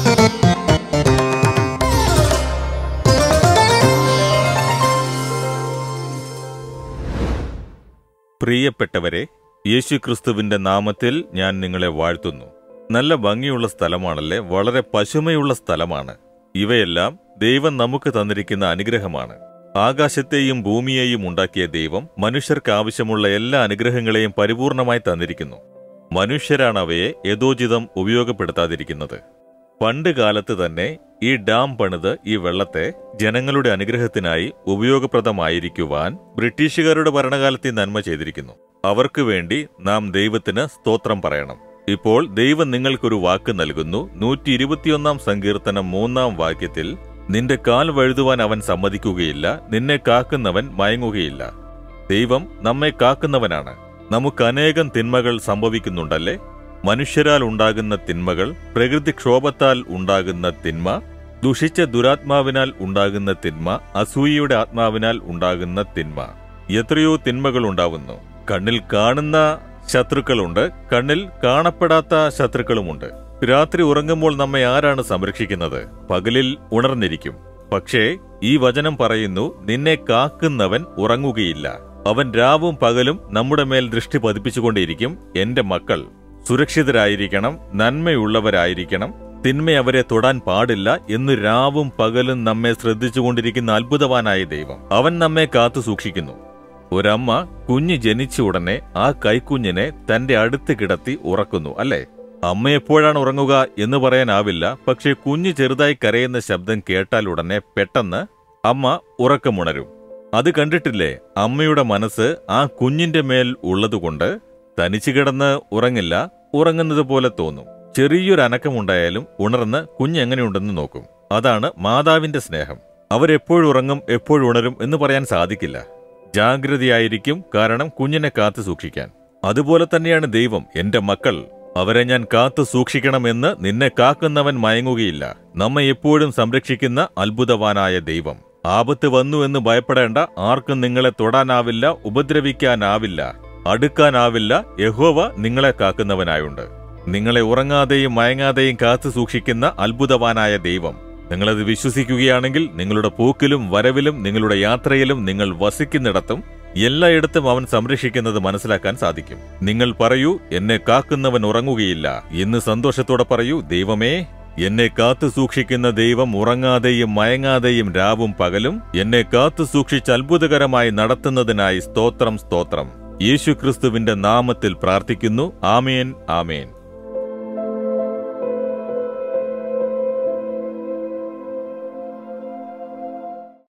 പ്രിയപ്പെട്ടവരെ യേശുക്രിസ്തുവിന്റെ നാമത്തിൽ ഞാൻ നിങ്ങളെ വാഴ്ത്തുന്നു നല്ല ഭംഗിയുള്ള സ്ഥലമാണല്ലേ വളരെ പശുമയുള്ള സ്ഥലമാണ് ഇവയെല്ലാം ദൈവം നമുക്ക് തന്നിരിക്കുന്ന അനുഗ്രഹമാണ് ആകാശത്തെയും ഭൂമിയെയും ഉണ്ടാക്കിയ ദൈവം മനുഷ്യർക്ക് ആവശ്യമുള്ള എല്ലാ അനുഗ്രഹങ്ങളെയും പരിപൂർണമായി തന്നിരിക്കുന്നു മനുഷ്യരാണ് അവയെ യഥോചിതം ഉപയോഗപ്പെടുത്താതിരിക്കുന്നത് പണ്ട് കാലത്ത് തന്നെ ഈ ഡാം പണിത് ഈ വെള്ളത്തെ ജനങ്ങളുടെ അനുഗ്രഹത്തിനായി ഉപയോഗപ്രദമായിരിക്കുവാൻ ബ്രിട്ടീഷുകാരുടെ ഭരണകാലത്ത് ഈ നന്മ ചെയ്തിരിക്കുന്നു അവർക്ക് വേണ്ടി നാം ദൈവത്തിന് സ്തോത്രം പറയണം ഇപ്പോൾ ദൈവം നിങ്ങൾക്കൊരു വാക്ക് നൽകുന്നു നൂറ്റി ഇരുപത്തിയൊന്നാം സങ്കീർത്തനം മൂന്നാം വാക്യത്തിൽ നിന്റെ കാൽ വഴുതുവാൻ അവൻ സമ്മതിക്കുകയില്ല നിന്നെ കാക്കുന്നവൻ മയങ്ങുകയില്ല ദൈവം നമ്മെ കാക്കുന്നവനാണ് നമുക്ക് അനേകം തിന്മകൾ സംഭവിക്കുന്നുണ്ടല്ലേ മനുഷ്യരാൽ ഉണ്ടാകുന്ന തിന്മകൾ പ്രകൃതിക്ഷോഭത്താൽ ഉണ്ടാകുന്ന തിന്മ ദുഷിച്ച ദുരാത്മാവിനാൽ ഉണ്ടാകുന്ന തിന്മ അസൂയയുടെ ആത്മാവിനാൽ ഉണ്ടാകുന്ന തിന്മ എത്രയോ തിന്മകൾ ഉണ്ടാവുന്നു കണ്ണിൽ കാണുന്ന ശത്രുക്കളുണ്ട് കണ്ണിൽ കാണപ്പെടാത്ത ശത്രുക്കളുമുണ്ട് രാത്രി ഉറങ്ങുമ്പോൾ നമ്മെ ആരാണ് സംരക്ഷിക്കുന്നത് പകലിൽ ഉണർന്നിരിക്കും പക്ഷേ ഈ വചനം പറയുന്നു നിന്നെ കാക്കുന്നവൻ ഉറങ്ങുകയില്ല അവൻ രാവും പകലും നമ്മുടെ മേൽ ദൃഷ്ടി പതിപ്പിച്ചുകൊണ്ടേയിരിക്കും എന്റെ മക്കൾ സുരക്ഷിതരായിരിക്കണം നന്മയുള്ളവരായിരിക്കണം തിന്മ അവരെ തൊടാൻ പാടില്ല എന്ന് രാവും പകലും നമ്മെ ശ്രദ്ധിച്ചുകൊണ്ടിരിക്കുന്ന അത്ഭുതവാനായ ദൈവം അവൻ നമ്മെ കാത്തു സൂക്ഷിക്കുന്നു ഒരമ്മ കുഞ്ഞ് ജനിച്ച ഉടനെ ആ കൈക്കുഞ്ഞിനെ തന്റെ അടുത്ത് കിടത്തി ഉറക്കുന്നു അല്ലേ അമ്മ എപ്പോഴാണ് ഉറങ്ങുക എന്ന് പറയാനാവില്ല പക്ഷേ കുഞ്ഞ് ചെറുതായി കരയുന്ന ശബ്ദം കേട്ടാൽ ഉടനെ പെട്ടെന്ന് അമ്മ ഉറക്കമുണരും അത് കണ്ടിട്ടില്ലേ അമ്മയുടെ മനസ്സ് ആ കുഞ്ഞിന്റെ മേൽ ഉള്ളതുകൊണ്ട് തനിച്ചു കിടന്ന് ഉറങ്ങില്ല ഉറങ്ങുന്നത് പോലെ തോന്നും ചെറിയൊരു അനക്കമുണ്ടായാലും ഉണർന്ന് കുഞ്ഞ് എങ്ങനെയുണ്ടെന്ന് നോക്കും അതാണ് മാതാവിന്റെ സ്നേഹം അവരെപ്പോഴുറങ്ങും എപ്പോഴുണരും എന്ന് പറയാൻ സാധിക്കില്ല ജാഗ്രതയായിരിക്കും കാരണം കുഞ്ഞിനെ കാത്തു സൂക്ഷിക്കാൻ അതുപോലെ തന്നെയാണ് ദൈവം എന്റെ മക്കൾ അവരെ ഞാൻ കാത്തു സൂക്ഷിക്കണമെന്ന് നിന്നെ കാക്കുന്നവൻ മയങ്ങുകയില്ല നമ്മെ എപ്പോഴും സംരക്ഷിക്കുന്ന അത്ഭുതവാനായ ദൈവം ആപത്ത് വന്നു എന്ന് ഭയപ്പെടേണ്ട ആർക്കും നിങ്ങളെ തൊടാനാവില്ല ഉപദ്രവിക്കാനാവില്ല അടുക്കാനാവില്ല യഹോവ നിങ്ങളെ കാക്കുന്നവനായുണ്ട് നിങ്ങളെ ഉറങ്ങാതെയും മയങ്ങാതെയും കാത്തു സൂക്ഷിക്കുന്ന അത്ഭുതവാനായ ദൈവം നിങ്ങളത് വിശ്വസിക്കുകയാണെങ്കിൽ നിങ്ങളുടെ പോക്കിലും വരവിലും നിങ്ങളുടെ യാത്രയിലും നിങ്ങൾ വസിക്കുന്നിടത്തും എല്ലായിടത്തും അവൻ സംരക്ഷിക്കുന്നത് മനസ്സിലാക്കാൻ സാധിക്കും നിങ്ങൾ പറയൂ എന്നെ കാക്കുന്നവൻ ഉറങ്ങുകയില്ല എന്ന് സന്തോഷത്തോടെ പറയൂ ദൈവമേ എന്നെ കാത്തു സൂക്ഷിക്കുന്ന ദൈവം ഉറങ്ങാതെയും മയങ്ങാതെയും രാവും പകലും എന്നെ കാത്തു സൂക്ഷിച്ച് അത്ഭുതകരമായി നടത്തുന്നതിനായി സ്തോത്രം സ്തോത്രം യേശുക്രിസ്തുവിന്റെ നാമത്തിൽ പ്രാർത്ഥിക്കുന്നു ആമേൻ ആമേൻ